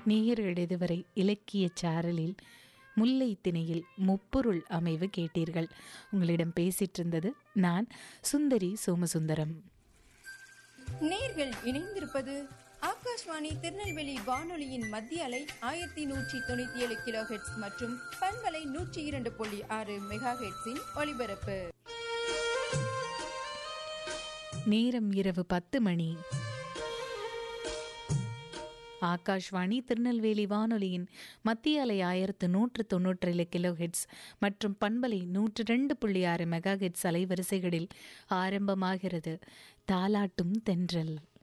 நேயர்கள் இதுவரை இலக்கிய சாரலில் முல்லை திணையில் முப்பொருள் அமைவு கேட்டீர்கள் உங்களிடம் பேசிட்டு இருந்தது நான் சுந்தரி சோமசுந்தரம் நேர்கள் இணைந்திருப்பது ஆகாஷ்வாணி திருநெல்வேலி வானொலியின் மத்திய அலை ஆயிரத்தி நூற்றி தொண்ணூத்தி ஏழு கிலோ ஹெட்ஸ் மற்றும் பண்பலை நூற்றி இரண்டு புள்ளி ஆறு மெகா ஹெட்ஸின் ஒலிபரப்பு நேரம் இரவு பத்து மணி ஆகாஷ்வாணி திருநெல்வேலி வானொலியின் மத்திய அலை ஆயிரத்து நூற்று தொன்னூற்றேழு கிலோ ஹெட்ஸ் மற்றும் பண்பலை நூற்று ரெண்டு புள்ளி ஆறு மெகா ஹெட்ஸ் அலைவரிசைகளில் ஆரம்பமாகிறது தாலாட்டும் தென்றல்